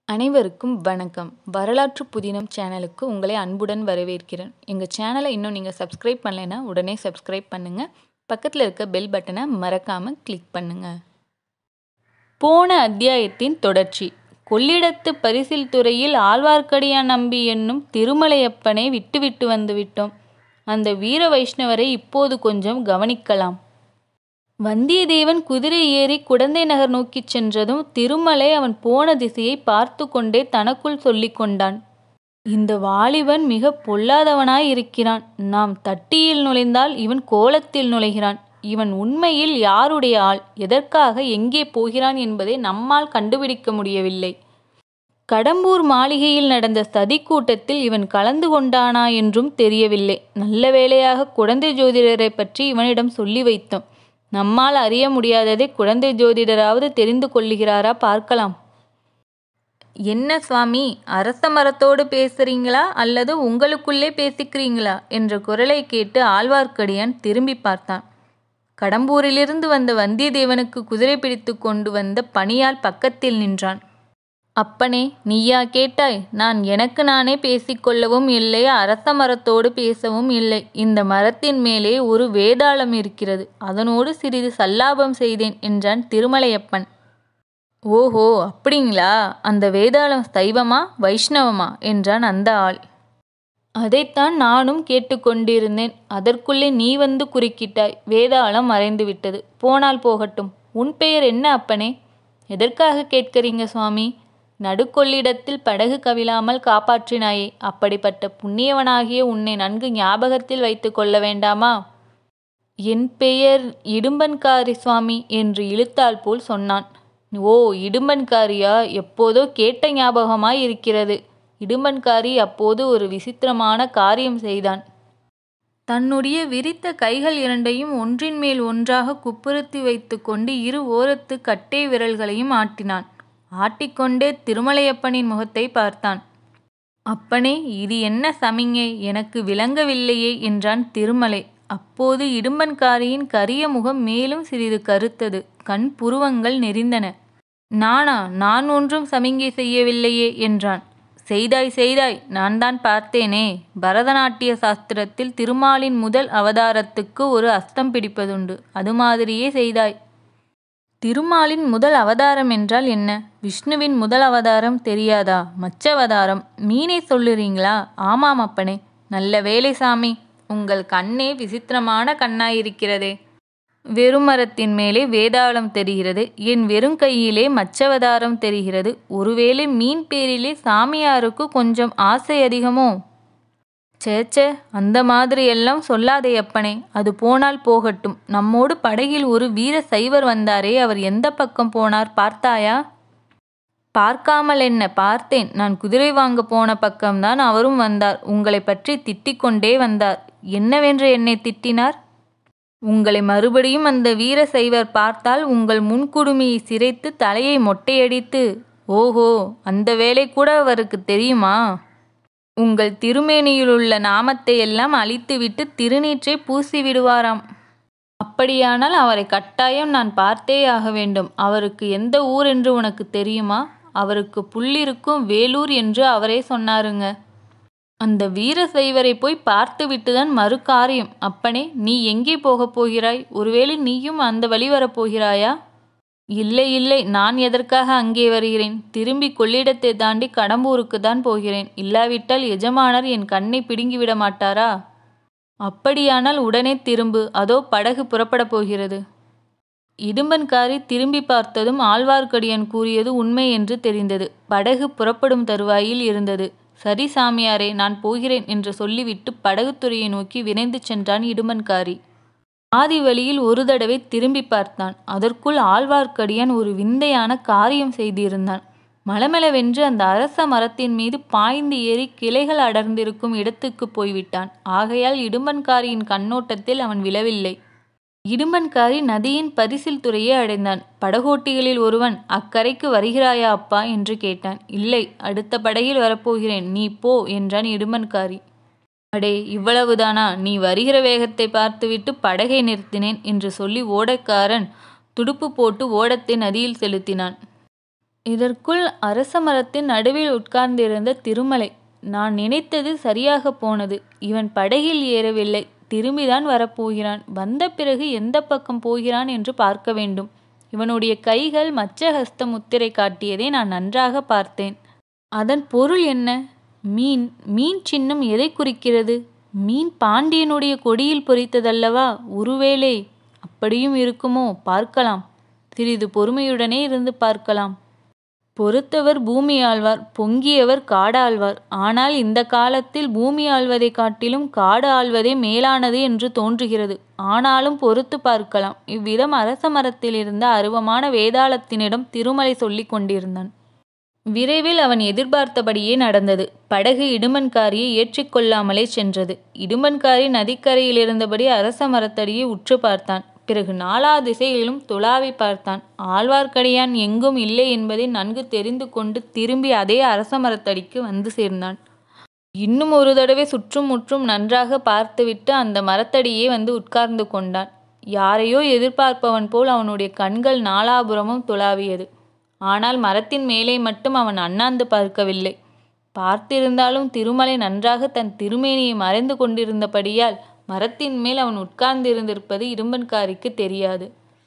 அனைவருக்கும் வணக்கம் வரலாற்று புதினம் சேனலுக்கு உங்களை அன்புடன் வரவேற்கிறேன் எங்கள் சேனலை இன்னும் நீங்கள் சப்ஸ்கிரைப் பண்ணலைன்னா உடனே சப்ஸ்கிரைப் பண்ணுங்கள் பக்கத்தில் இருக்க பெல் பட்டனை மறக்காமல் கிளிக் பண்ணுங்கள் போன அத்தியாயத்தின் தொடர்ச்சி கொள்ளிடத்து பரிசில் துறையில் ஆழ்வார்க்கடியான் நம்பி என்னும் திருமலையப்பனை விட்டுவிட்டு வந்து விட்டோம் அந்த வீர வைஷ்ணவரை இப்போது கொஞ்சம் கவனிக்கலாம் வந்தியத்தேவன் குதிரை ஏறி குடந்தை நகர் நோக்கிச் சென்றதும் திருமலை அவன் போன திசையை பார்த்து கொண்டே தனக்குள் சொல்லிக் கொண்டான் இந்த வாலிபன் மிக பொல்லாதவனாய் இருக்கிறான் நாம் தட்டியில் நுழைந்தால் இவன் கோலத்தில் நுழைகிறான் இவன் உண்மையில் யாருடைய ஆள் எதற்காக எங்கே போகிறான் என்பதை நம்மால் கண்டுபிடிக்க முடியவில்லை கடம்பூர் மாளிகையில் நடந்த சதி கூட்டத்தில் இவன் கலந்து கொண்டானா என்றும் தெரியவில்லை நல்ல வேளையாக குழந்தை ஜோதிடரை பற்றி இவனிடம் சொல்லி வைத்தோம் நம்மால் அறிய முடியாததை குழந்தை ஜோதிடராவது தெரிந்து கொள்ளுகிறாரா பார்க்கலாம் என்ன சுவாமி அரச மரத்தோடு பேசுறீங்களா அல்லது உங்களுக்குள்ளே பேசிக்கிறீங்களா என்ற குரலை கேட்டு ஆழ்வார்க்கடியான் திரும்பி பார்த்தான் கடம்பூரிலிருந்து வந்த வந்தியத்தேவனுக்கு குதிரை பிடித்து கொண்டு வந்த பணியால் பக்கத்தில் நின்றான் அப்பனே நீயா கேட்டாய் நான் எனக்கு நானே பேசிக்கொள்ளவும் இல்லை அரச மரத்தோடு பேசவும் இல்லை இந்த மரத்தின் மேலே ஒரு வேதாளம் இருக்கிறது அதனோடு சிறிது சல்லாபம் செய்தேன் என்றான் திருமலையப்பன் ஓஹோ அப்படிங்களா அந்த வேதாளம் சைவமா வைஷ்ணவமா என்றான் அந்த ஆள் அதைத்தான் நானும் கேட்டுக்கொண்டிருந்தேன் அதற்குள்ளே நீ வந்து குறுக்கிட்டாய் வேதாளம் மறைந்து விட்டது போனால் போகட்டும் உன் பெயர் என்ன அப்பனே எதற்காக கேட்கிறீங்க சுவாமி நடுக்கொள்ளிடத்தில் படகு கவிழாமல் காப்பாற்றினாயே அப்படிப்பட்ட புண்ணியவனாகிய உன்னை நன்கு ஞாபகத்தில் வைத்து கொள்ள வேண்டாமா என் பெயர் இடும்பன்காரி சுவாமி என்று இழுத்தால் போல் சொன்னான் ஓ இடும்பன்காரியா எப்போதோ கேட்ட ஞாபகமாய் இருக்கிறது இடும்பன்காரி அப்போது ஒரு விசித்திரமான காரியம் செய்தான் தன்னுடைய விரித்த கைகள் இரண்டையும் ஒன்றின் மேல் ஒன்றாக குப்புறுத்தி வைத்து கொண்டு இரு ஓரத்து கட்டை விரல்களையும் ஆட்டினான் ஆட்டிக்கொண்டே திருமலையப்பனின் முகத்தை பார்த்தான் அப்பனே இது என்ன சமிங்கை எனக்கு விளங்கவில்லையே என்றான் திருமலை அப்போது இடும்பன்காரியின் கரிய முகம் மேலும் சிறிது கருத்தது கண் புருவங்கள் நெறிந்தன நானா நான் ஒன்றும் சமிங்கை செய்யவில்லையே என்றான் செய்தாய் செய்தாய் நான் தான் பார்த்தேனே பரதநாட்டிய சாஸ்திரத்தில் திருமாலின் முதல் அவதாரத்துக்கு ஒரு அஸ்தம் பிடிப்பதுண்டு அது மாதிரியே செய்தாய் திருமாலின் முதல் அவதாரம் என்றால் என்ன விஷ்ணுவின் முதல் அவதாரம் தெரியாதா மச்சவதாரம் மீனை சொல்லுறீங்களா ஆமாம் அப்பனே நல்ல வேலை சாமி உங்கள் கண்ணே விசித்திரமான கண்ணாயிருக்கிறதே வெறுமரத்தின் மேலே வேதாளம் தெரிகிறது என் வெறுங்கையிலே மச்சவதாரம் தெரிகிறது ஒருவேளை மீன் பேரிலே சாமியாருக்கு கொஞ்சம் ஆசை அதிகமோ சேச்சே அந்த மாதிரி எல்லாம் சொல்லாதே அப்பனே அது போனால் போகட்டும் நம்மோடு படகில் ஒரு வீர சைவர் வந்தாரே அவர் எந்த பக்கம் போனார் பார்த்தாயா பார்க்காமல் என்ன பார்த்தேன் நான் குதிரை வாங்க போன பக்கம்தான் அவரும் வந்தார் உங்களை பற்றி திட்டிக் கொண்டே வந்தார் என்னவென்று என்னை திட்டினார் உங்களை மறுபடியும் அந்த வீர சைவர் பார்த்தால் உங்கள் முன்குடுமியை சிரைத்து தலையை மொட்டையடித்து ஓஹோ அந்த வேலை கூட அவருக்கு தெரியுமா உங்கள் திருமேனியிலுள்ள நாமத்தை எல்லாம் அழித்துவிட்டு திருநீற்றை பூசி விடுவாராம் அப்படியானால் அவரை கட்டாயம் நான் பார்த்தே ஆக வேண்டும் அவருக்கு எந்த ஊர் என்று உனக்கு தெரியுமா அவருக்கு புள்ளிருக்கும் வேலூர் என்று அவரே சொன்னாருங்க அந்த வீர சைவரை போய் பார்த்து விட்டுதான் மறு காரியம் அப்பனே நீ எங்கே போகப் போகிறாய் ஒருவேளை நீயும் அந்த வழி வரப்போகிறாயா இல்லை இல்லை நான் எதற்காக அங்கே வருகிறேன் திரும்பி கொள்ளிடத்தை தாண்டி கடம்பூருக்கு தான் போகிறேன் இல்லாவிட்டால் எஜமானர் என் கண்ணை பிடுங்கிவிட மாட்டாரா அப்படியானால் உடனே திரும்பு அதோ படகு புறப்படப் போகிறது இடும்பன்காரி திரும்பி பார்த்ததும் ஆழ்வார்க்கடியான் கூறியது உண்மை என்று தெரிந்தது படகு புறப்படும் தருவாயில் இருந்தது சரி சாமியாரே நான் போகிறேன் என்று சொல்லிவிட்டு படகுத்துறையை நோக்கி விரைந்து சென்றான் இடுமன்காரி ஆதி வழியில் ஒரு தடவை திரும்பி பார்த்தான் அதற்குள் ஆழ்வார்க்கடியான் ஒரு விந்தையான காரியம் செய்திருந்தான் மலமளவென்று அந்த அரச மரத்தின் மீது பாய்ந்து ஏறி கிளைகள் அடர்ந்திருக்கும் இடத்துக்கு போய்விட்டான் ஆகையால் இடும்பன்காரியின் கண்ணோட்டத்தில் அவன் விழவில்லை இடும்பன்காரி நதியின் பரிசில் துறையை அடைந்தான் படகோட்டிகளில் ஒருவன் அக்கரைக்கு வருகிறாயா அப்பா என்று கேட்டான் இல்லை அடுத்த படகில் வரப்போகிறேன் நீ போ என்றான் இடும்பன்காரி அடே இவ்வளவுதானா நீ வருகிற வேகத்தை பார்த்துவிட்டு படகை நிறுத்தினேன் என்று சொல்லி ஓடக்காரன் துடுப்பு போட்டு ஓடத்தை நதியில் செலுத்தினான் இதற்குள் அரச மரத்தின் நடுவில் உட்கார்ந்திருந்த திருமலை நான் நினைத்தது சரியாக போனது இவன் படகில் ஏறவில்லை திரும்பிதான் வரப்போகிறான் வந்த பிறகு எந்த பக்கம் போகிறான் என்று பார்க்க வேண்டும் இவனுடைய கைகள் மச்சஹஸ்த முத்திரை காட்டியதை நான் நன்றாக பார்த்தேன் அதன் பொருள் என்ன மீன் மீன் சின்னம் எதை குறிக்கிறது மீன் பாண்டியனுடைய கொடியில் பொறித்ததல்லவா ஒருவேளை அப்படியும் இருக்குமோ பார்க்கலாம் சிறிது பொறுமையுடனே இருந்து பார்க்கலாம் பொறுத்தவர் பூமி ஆழ்வார் பொங்கியவர் காடாழ்வார் ஆனால் இந்த காலத்தில் பூமி ஆழ்வதை காட்டிலும் காடு ஆழ்வதே மேலானது என்று தோன்றுகிறது ஆனாலும் பொறுத்து பார்க்கலாம் இவ்விதம் அரச மரத்தில் இருந்த அருவமான வேதாளத்தினிடம் திருமலை சொல்லிக் கொண்டிருந்தான் விரைவில் அவன் எதிர்பார்த்தபடியே நடந்தது படகு இடுமன்காரியை ஏற்றிக்கொள்ளாமலே சென்றது இடுமன்காரி நதிக்கரையில் இருந்தபடி அரச மரத்தடியை உற்று பார்த்தான் பிறகு நாலா திசையிலும் துளாவி பார்த்தான் ஆழ்வார்க்கடியான் எங்கும் இல்லை என்பதை நன்கு தெரிந்து கொண்டு திரும்பி அதே அரச மரத்தடிக்கு வந்து சேர்ந்தான் இன்னும் ஒரு தடவை சுற்றும் முற்றும் நன்றாக பார்த்துவிட்டு அந்த மரத்தடியே வந்து உட்கார்ந்து கொண்டான் யாரையோ எதிர்பார்ப்பவன் போல் அவனுடைய கண்கள் நாலாபுறமும் துளாவியது ஆனால் மரத்தின் மேலே மட்டும் அவன் அண்ணாந்து பார்க்கவில்லை பார்த்திருந்தாலும் திருமலை நன்றாக தன் திருமேனியை மறைந்து கொண்டிருந்தபடியால் மரத்தின் மேல் அவன் உட்கார்ந்திருந்திருப்பது இடும்பன்காரிக்கு தெரியாது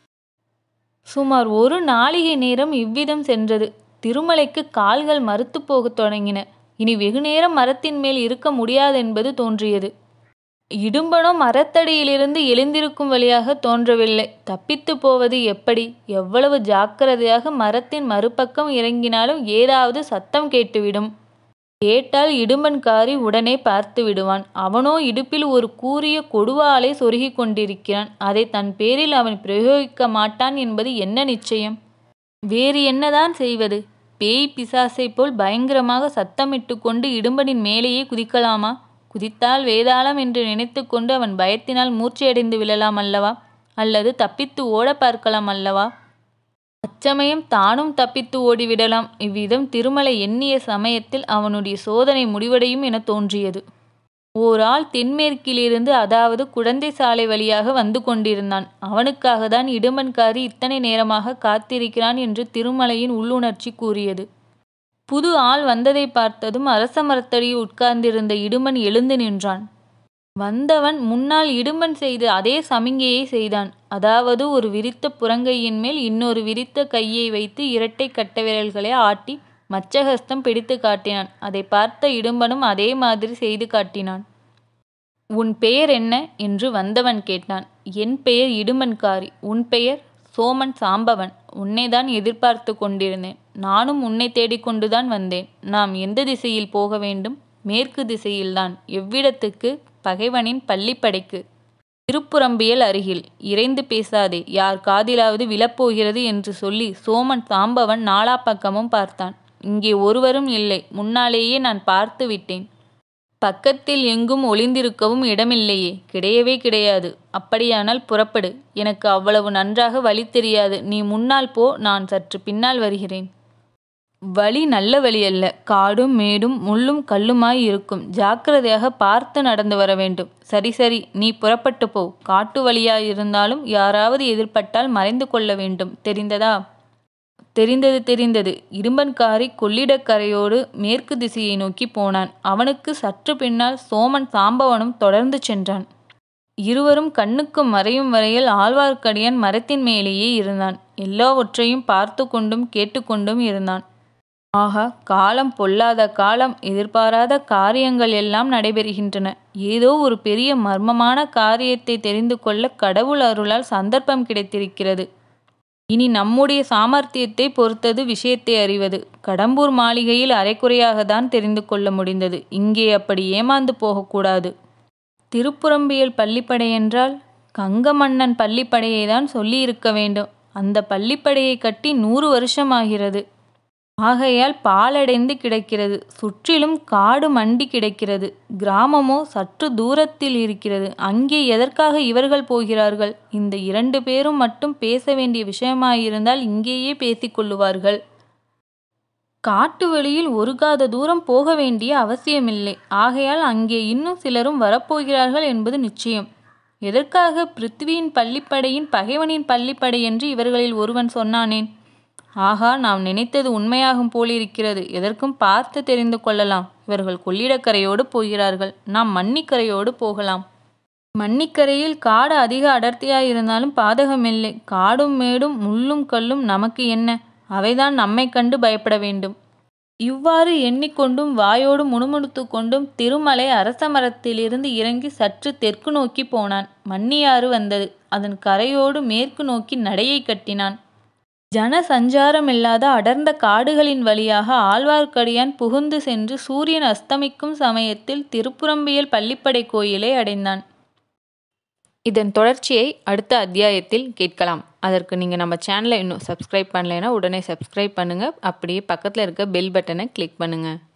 சுமார் ஒரு நாளிகை நேரம் இவ்விதம் சென்றது திருமலைக்கு கால்கள் மறுத்து போகத் தொடங்கின இனி வெகு நேரம் மரத்தின் மேல் இருக்க முடியாதென்பது தோன்றியது இடும்பனோ மரத்தடியிலிருந்து எழுந்திருக்கும் வழியாக தோன்றவில்லை தப்பித்து போவது எப்படி எவ்வளவு ஜாக்கிரதையாக மரத்தின் மறுபக்கம் இறங்கினாலும் ஏதாவது சத்தம் கேட்டுவிடும் கேட்டால் இடும்பன்காரி உடனே பார்த்து விடுவான் அவனோ இடுப்பில் ஒரு கூரிய கொடுவாலை சொருகி கொண்டிருக்கிறான் அதை தன் பேரில் அவன் பிரயோகிக்க மாட்டான் என்பது என்ன நிச்சயம் வேறு என்னதான் செய்வது பேய் பிசாசை போல் பயங்கரமாக சத்தமிட்டு கொண்டு இடும்பனின் மேலேயே குதிக்கலாமா குதித்தால் வேதாளம் என்று நினைத்து கொண்டு அவன் பயத்தினால் மூர்ச்சையடைந்து விழலாம் அல்லவா அல்லது தப்பித்து ஓட பார்க்கலாம் அல்லவா அச்சமயம் தானும் தப்பித்து ஓடிவிடலாம் இவ்விதம் திருமலை எண்ணிய சமயத்தில் அவனுடைய சோதனை முடிவடையும் என தோன்றியது ஓர் ஆள் தென்மேற்கிலிருந்து அதாவது குழந்தை சாலை வழியாக வந்து கொண்டிருந்தான் அவனுக்காக தான் இடுமன்காரி இத்தனை நேரமாக காத்திருக்கிறான் என்று திருமலையின் உள்ளுணர்ச்சி கூறியது புது ஆள் வந்ததை பார்த்ததும் அரச மரத்தடியில் உட்கார்ந்திருந்த இடுமன் எழுந்து நின்றான் வந்தவன் முன்னால் இடும்பன் செய்த அதே சமிங்கையை செய்தான் அதாவது ஒரு விரித்த புறங்கையின் மேல் இன்னொரு விரித்த கையை வைத்து இரட்டை கட்டவிரல்களை ஆட்டி மச்சஹஸ்தம் பிடித்து காட்டினான் அதை பார்த்த இடும்பனும் அதே மாதிரி செய்து காட்டினான் உன் பெயர் என்ன என்று வந்தவன் கேட்டான் என் பெயர் இடுமன்காரி உன் பெயர் சோமன் சாம்பவன் உன்னைதான் எதிர்பார்த்து கொண்டிருந்தேன் நானும் உன்னை தேடிக்கொண்டுதான் வந்தேன் நாம் எந்த திசையில் போக வேண்டும் மேற்கு திசையில்தான் எவ்விடத்துக்கு பகைவனின் பள்ளிப்படைக்கு திருப்புறம்பியல் அருகில் இறைந்து பேசாதே யார் காதிலாவது விழப்போகிறது என்று சொல்லி சோமன் சாம்பவன் நாலா பக்கமும் பார்த்தான் இங்கே ஒருவரும் இல்லை முன்னாலேயே நான் பார்த்து விட்டேன் பக்கத்தில் எங்கும் ஒளிந்திருக்கவும் இடமில்லையே கிடையவே கிடையாது அப்படியானால் புறப்படு எனக்கு அவ்வளவு நன்றாக வழி தெரியாது நீ முன்னால் போ நான் சற்று பின்னால் வருகிறேன் வழி நல்ல வழி அல்ல காடும் மேடும் முள்ளும் கல்லுமாய் இருக்கும் ஜாக்கிரதையாக பார்த்து நடந்து வர வேண்டும் சரி சரி நீ புறப்பட்டு போ காட்டு வழியாயிருந்தாலும் யாராவது எதிர்பட்டால் மறைந்து கொள்ள வேண்டும் தெரிந்ததா தெரிந்தது தெரிந்தது இடும்பன்காரி கொள்ளிடக்கரையோடு மேற்கு திசையை நோக்கி போனான் அவனுக்கு சற்று பின்னால் சோமன் சாம்பவனும் தொடர்ந்து சென்றான் இருவரும் கண்ணுக்கு மறையும் வரையில் ஆழ்வார்க்கடியான் மரத்தின் மேலேயே இருந்தான் எல்லாவற்றையும் பார்த்து கொண்டும் கேட்டுக்கொண்டும் இருந்தான் ஆகா காலம் பொல்லாத காலம் எதிர்பாராத காரியங்கள் எல்லாம் நடைபெறுகின்றன ஏதோ ஒரு பெரிய மர்மமான காரியத்தை தெரிந்து கொள்ள கடவுள் அருளால் சந்தர்ப்பம் கிடைத்திருக்கிறது இனி நம்முடைய சாமர்த்தியத்தை பொறுத்தது விஷயத்தை அறிவது கடம்பூர் மாளிகையில் அரைக்குறையாகத்தான் தெரிந்து கொள்ள முடிந்தது இங்கே அப்படி ஏமாந்து போகக்கூடாது திருப்புறம்பியல் பள்ளிப்படை என்றால் கங்க மன்னன் பள்ளிப்படையை தான் சொல்லியிருக்க வேண்டும் அந்த பள்ளிப்படையை கட்டி நூறு வருஷமாகிறது ஆகையால் பாலடைந்து கிடக்கிறது சுற்றிலும் காடு மண்டி கிடக்கிறது கிராமமோ சற்று தூரத்தில் இருக்கிறது அங்கே எதற்காக இவர்கள் போகிறார்கள் இந்த இரண்டு பேரும் மட்டும் பேச வேண்டிய விஷயமாயிருந்தால் இங்கேயே பேசிக்கொள்ளுவார்கள் காட்டு வழியில் ஒரு காத தூரம் போக வேண்டிய அவசியமில்லை ஆகையால் அங்கே இன்னும் சிலரும் வரப்போகிறார்கள் என்பது நிச்சயம் எதற்காக பிருத்வியின் பள்ளிப்படையின் பகைவனின் பள்ளிப்படை என்று இவர்களில் ஒருவன் சொன்னானேன் ஆகா நாம் நினைத்தது உண்மையாகும் போலிருக்கிறது எதற்கும் பார்த்து தெரிந்து கொள்ளலாம் இவர்கள் கொள்ளிடக்கரையோடு போகிறார்கள் நாம் மன்னிக்கரையோடு போகலாம் மன்னிக்கரையில் காடு அதிக அடர்த்தியாயிருந்தாலும் பாதகமில்லை காடும் மேடும் முள்ளும் கல்லும் நமக்கு என்ன அவைதான் நம்மை கண்டு பயப்பட வேண்டும் இவ்வாறு எண்ணிக்கொண்டும் வாயோடு முணுமுணுத்து கொண்டும் திருமலை அரச மரத்திலிருந்து இறங்கி சற்று தெற்கு நோக்கி போனான் மன்னியாறு வந்தது அதன் கரையோடு மேற்கு நோக்கி நடையை கட்டினான் ஜன சஞ்சாரமில்லாத அடர்ந்த காடுகளின் வழியாக ஆழ்வார்க்கடியான் புகுந்து சென்று சூரியன் அஸ்தமிக்கும் சமயத்தில் திருப்புறம்பியல் பள்ளிப்படை கோயிலை அடைந்தான் இதன் தொடர்ச்சியை அடுத்த அத்தியாயத்தில் கேட்கலாம் அதற்கு நீங்கள் நம்ம சேனலை இன்னும் சப்ஸ்கிரைப் பண்ணலைன்னா உடனே சப்ஸ்கிரைப் பண்ணுங்கள் அப்படியே பக்கத்தில் இருக்க பெல் பட்டனை கிளிக் பண்ணுங்கள்